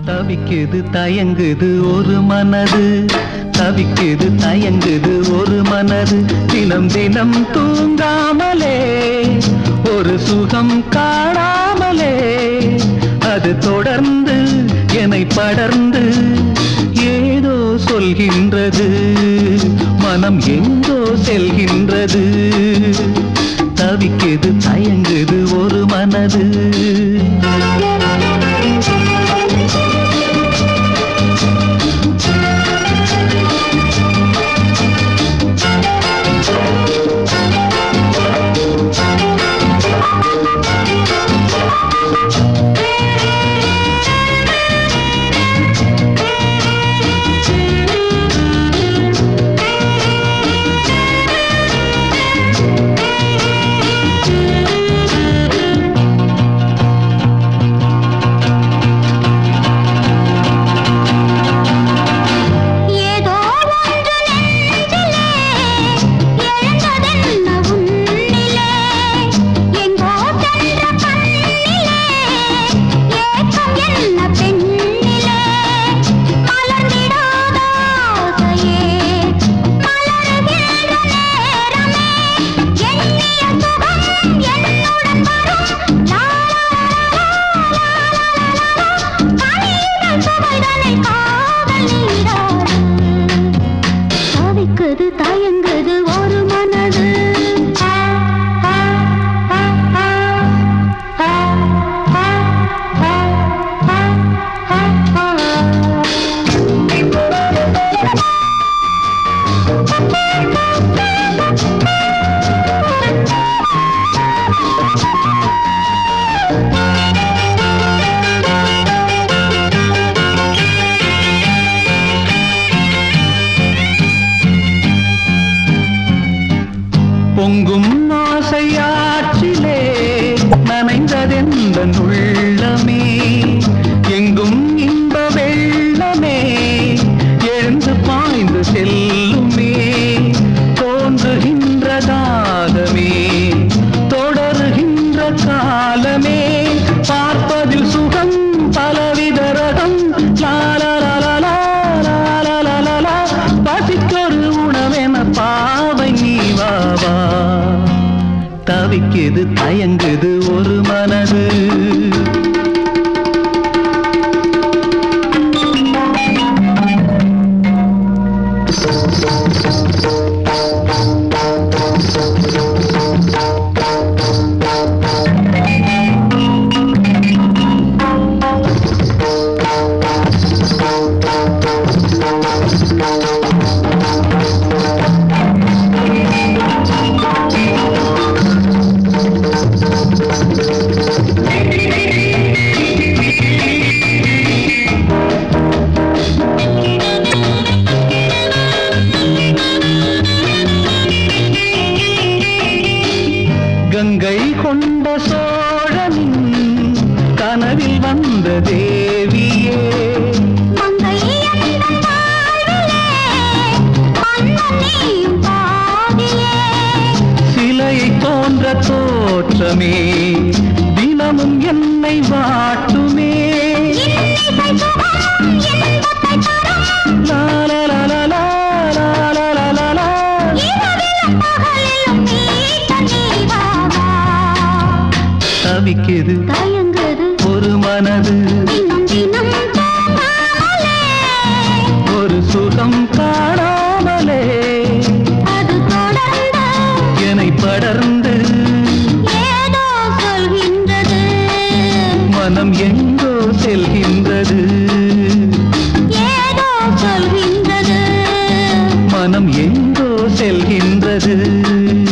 தவிக்குது தயங்குது ஒரு மனது தவிக்குது தயங்குது ஒரு மனது தினம் தினம் தூங்காமலே ஒரு சுகம் காணாமலே அது தொடர்ந்து என்னை படர்ந்து ஏதோ சொல்கின்றது மனம் எங்கோ செல்கின்றது தவிக்குது தயங்குது ஒரு மனது ஏதோ ஒன்று நெஞ்சிலே எழுந்ததென்ன உன்னிலே எங்கோ சென்ற கண்ணிலே ஏக்கம் என்ன பெண்ணிலே மலர்ந்திடாத ஆசையே மலருகின்ற நேரமே எண்ணிய சுகம் என்னுடன் வரும் லா லா கனியுடன் சுவைதனை காதல் நீராடு தவிக்குது தயங்குது ஒரு மனது பொங்கும் ஆசையாற்றிலே நனைந்ததெந்த உள்ளமே எங்கும் இன்ப வெள்ளமே எழுந்து பாய்ந்து செல்லுமே தோன்றுகின்ற தாகமே தொடருகின்ற காலமே பார்ப்பதில் சுகம் பலவித ரகம் லாலலலலா, லாலலலலா. பசிக்கொரு உணவென பாவை நீ வாவா தவிக்குது தயங்குது ஒரு மனது கங்கை கொண்ட சோழனின் கனவில் வந்த தேவியே மங்கை எந்தன் வாழ்விலே மன்னன் நீயும் பாதியே சிலையை தோன்ற தோற்றமே தினமும் என்னை வாட்டுமே இன்னிசை சுகம் இன்பத்தை தரும் லாலலலலா, லாலலலலா. இரவிலும் பகலிலும் நீட்ட நீவாவா தவிக்குது தயங்குது ஒரு மனது தினம் தினம் தூங்காமலே ஒரு சுகம் காணாமலே அது தொடர்ந்து என்னை படர்ந்து ஏதோ சொல்கின்றது மனம் எங்கோ செல்கின்றது ஏதோ சொல்கின்றது மனம் எங்கோ செல்கின்றது